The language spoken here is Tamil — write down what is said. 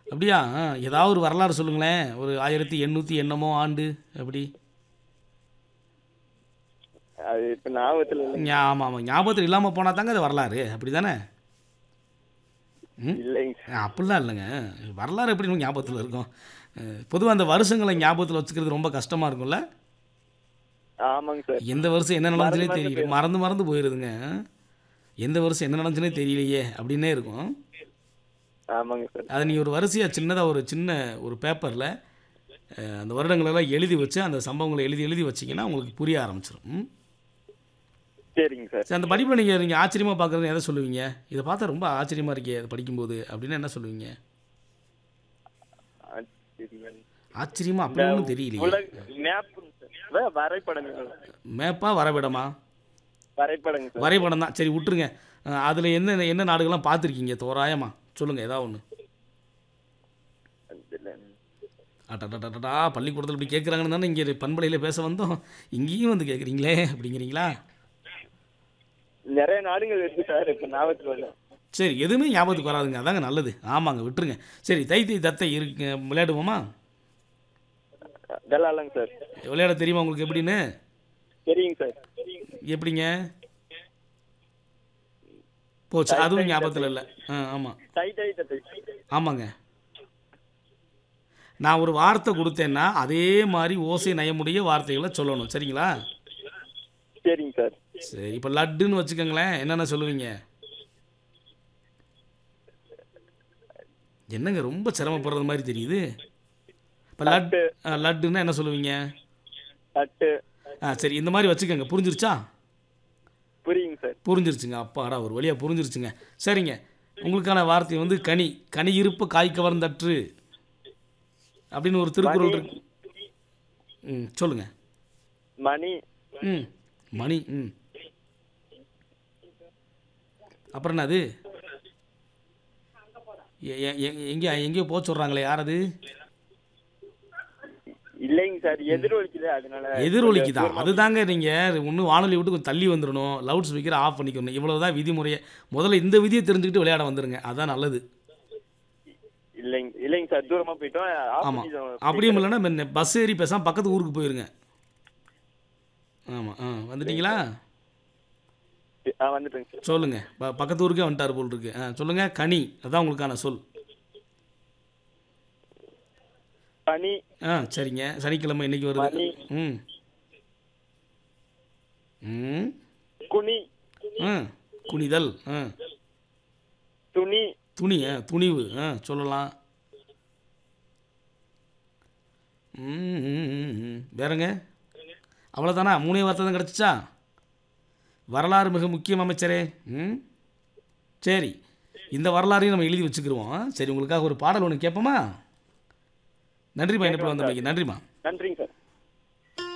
அப்படியா ஆ ஏதாவது ஒரு வரலாறு சொல்லுங்களேன் ஒரு ஆயிரத்தி எண்ணூற்றி என்னமோ ஆண்டு அப்படி அது இப்ப ஞாபகத்துல இல்லைங்க ஞா- ஆமாம் ஆமாம் ஞாபகத்தில் இல்லாமல் போனால் தாங்க அது வரலாறு அப்படி தானே ம் இல்லைங்க ஆ, அப்படிலாம் இல்லைங்க வரலாறு எப்படி நமக்கு ஞாபகத்தில் இருக்கும் பொதுவாக அந்த வருஷங்களை ஞாபகத்தில் வச்சுக்கிறது ரொம்ப கஷ்டமாக இருக்கும்ல ஆமாங்க சார் எந்த வருஷம் என்ன நடந்துச்சுனே மறந்து தெரியல மறந்து மறந்து போயிடுதுங்க எந்த வருஷம் என்ன நடந்துச்சுனே தெரியலையே அப்படின்னே இருக்கும் ஆமாங்க சார் அதை நீ ஒரு வரிசையாக சின்னதாக ஒரு சின்ன ஒரு பேப்பரில் அந்த வருடங்களெல்லாம் எழுதி வச்சு அந்த சம்பவங்களை எழுதி எழுதி வச்சிங்கன்னா உங்களுக்கு புரிய ஆரம்பிச்சிடும் ம்? சரிங்க சார் சரி அந்த படிப்பில் நீங்கள் நீங்கள் ஆச்சரியமாக பார்க்குறது எதை சொல்லுவீங்க இதை பார்த்தா ரொம்ப ஆச்சரியமாக இருக்கே அதை படிக்கும்போது அப்படின்னு என்ன சொல்லுவீங்க ஆ, சரிங்க. ஆச்சரியமாக அப்படி ஒன்றும் தெரியலையே உலக மேப் வரைபடங்கள் மேப்பா வரைபடமா வரைபடங்க சார் வரைபடம் தான் சரி விட்டுருங்க அதில் என்ன என்ன நாடுகள்லாம் பார்த்துருக்கீங்க தோராயமா சொல்லுங்கள் ஏதாவது ஒன்று அதுல அட்டா பள்ளிக்கூடத்தில் இப்படி கேட்குறாங்கன்னு தானே இங்கே பண்பலையில் பேச வந்தோம் இங்கேயும் வந்து கேட்குறீங்களே அப்படிங்கிறீங்களா நிறைய நாடுகள் இருக்கு சார் இப்ப ஞாபகத்துல வரல சரி எதுவுமே ஞாபகத்துக்கு வராதுங்க அதாங்க நல்லது ஆமாங்க விட்டுருங்க சரி தை தை தத்தை இருக்கு விளையாடுவோமா விளாட்லாங்க சார் விளையாட தெரியுமா உங்களுக்கு எப்படின்னு சரிங்க சார் எப்படிங்க போச்சு அதுவும் ஞாபகத்தில் இல்லை ஆ ஆமாம் தை தை தத்தை ஆமாங்க நான் ஒரு வார்த்தை கொடுத்தேன்னா அதே மாதிரி ஓசை நயமுடைய வார்த்தைகளை சொல்லணும் சரிங்களா சரிங்க சார் சரி இப்போ லட்டுன்னு வச்சுக்கோங்களேன் என்னென்ன சொல்லுவீங்க என்னங்க ரொம்ப சிரமப்படுறது மாதிரி தெரியுது இப்போ லட்டு ஆ, லட்டுன்னா என்ன சொல்லுவீங்க தட்டு ஆ சரி இந்த மாதிரி வச்சுக்கோங்க புரிஞ்சிருச்சா புரியுங்க சார் புரிஞ்சிருச்சுங்க அப்பாடா ஒரு வழியாக புரிஞ்சிருச்சுங்க சரிங்க உங்களுக்கான வார்த்தை வந்து கனி கனி இருப்பு காய் கவர்ந்தற்று அப்படின்னு ஒரு திருக்குறள் இருக்கு ம் சொல்லுங்க மணி ம் மணி ம் அப்புறம் என்னது எ- எ- எ- எங்கே எங்கேயோ போக சொல்கிறாங்களே யார் அது இல்லைங்க சார் எதிரொலிக்குது அதனால எதிரொலிக்குதா அதுதாங்க நீங்கள் ஒன்று வானொலி விட்டு கொஞ்சம் தள்ளி வந்துடணும் லவுட் ஸ்பீக்கர் ஆஃப் பண்ணிக்கணும் இவ்வளோ தான் விதிமுறையை முதல்ல இந்த விதியை தெரிஞ்சுக்கிட்டு விளையாட வந்துருங்க அதான் நல்லது இல்லைங்க இல்லைங்க சார் தூரமா போயிட்டோம் ஆஃப் ஆமாம் பண்ணிட்டோம். அப்படியும் இல்லைன்னா பஸ் ஏறி பேசாமல் பக்கத்து ஊருக்கு போயிருங்க ஆமாம் ஆ வந்துட்டீங்களா ஆ வந்துட்டேங்க சார் சொல்லுங்கள் ப பக்கத்து ஊருக்கே வந்துட்டார் போல் இருக்கு ஆ சொல்லுங்கள் கனி அதான் உங்களுக்கான சொல் பனி ஆ சரிங்க சனிக்கிழமை இன்னைக்கு வருது மணி. ம் ம் குனி ஆ குனிதல் ஆ துணி துணி ஆ துணிவு ஆ சொல்லலாம் ம் ம், ம், ம். வேறங்க அவ்வளோதானா மூணே வார்த்தை தான் கிடச்சிச்சா வரலாறு மிக முக்கியம் அமைச்சரே ம் சரி இந்த வரலாறையும் நம்ம எழுதி வச்சுக்கிருவோம் சரி உங்களுக்காக ஒரு பாடல் ஒன்று கேட்போமா நன்றிம்மா இணைப்பில் வந்தமைக்கு நன்றிம்மா நன்றிங்க சார்